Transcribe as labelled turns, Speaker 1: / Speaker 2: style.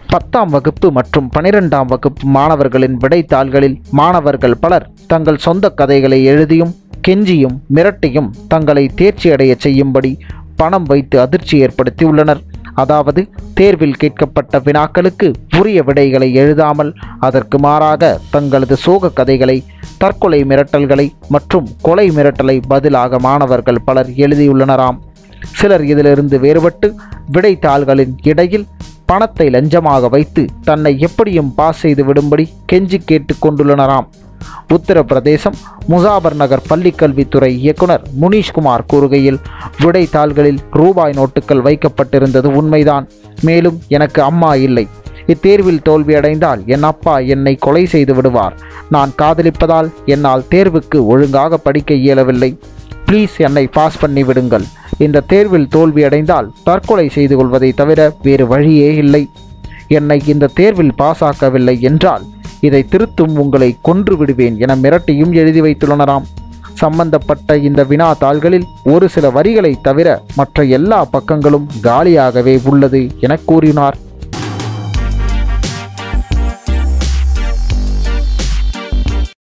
Speaker 1: பத்தாம் வகுப்பு மற்றும் பனிரெண்டாம் வகுப்பு மாணவர்களின் விடைத்தாள்களில் மாணவர்கள் பலர் தங்கள் சொந்த கதைகளை எழுதியும் கெஞ்சியும் மிரட்டியும் தங்களை தேர்ச்சியடைய செய்யும்படி பணம் வைத்து அதிர்ச்சி ஏற்படுத்தியுள்ளனர் அதாவது தேர்வில் கேட்கப்பட்ட வினாக்களுக்கு உரிய விடைகளை எழுதாமல் அதற்கு மாறாக தங்களது சோக கதைகளை தற்கொலை மிரட்டல்களை மற்றும் கொலை மிரட்டலை பதிலாக மாணவர்கள் பலர் எழுதியுள்ளனராம் சிலர் இதிலிருந்து வேறுபட்டு விடைத்தாள்களின் இடையில் பணத்தை லஞ்சமாக வைத்து தன்னை எப்படியும் பாஸ் செய்து விடும்படி கெஞ்சி கேட்டுக் கொண்டுள்ளனராம் உத்தரப்பிரதேசம் முசாபர் நகர் பள்ளிக்கல்வித்துறை இயக்குனர் முனீஷ்குமார் கூறுகையில் விடைத்தாள்களில் ரூபாய் நோட்டுகள் வைக்கப்பட்டிருந்தது உண்மைதான் மேலும் எனக்கு அம்மா இல்லை இத்தேர்வில் தோல்வியடைந்தால் என் அப்பா என்னை கொலை செய்து விடுவார் நான் காதலிப்பதால் என்னால் தேர்வுக்கு ஒழுங்காக படிக்க இயலவில்லை ப்ளீஸ் என்னை பாஸ் பண்ணி விடுங்கள் இந்த தேர்வில் தோல்வியடைந்தால் தற்கொலை செய்து கொள்வதை தவிர வேறு வழியே இல்லை என்னை இந்த தேர்வில் பாஸ் ஆக்கவில்லை என்றால் இதை திருத்தும் உங்களை கொன்று விடுவேன் என மிரட்டியும் எழுதி வைத்துள்ளனராம் சம்பந்தப்பட்ட இந்த வினா தாள்களில் ஒரு சில வரிகளை தவிர மற்ற எல்லா பக்கங்களும் காலியாகவே உள்ளது என கூறினார்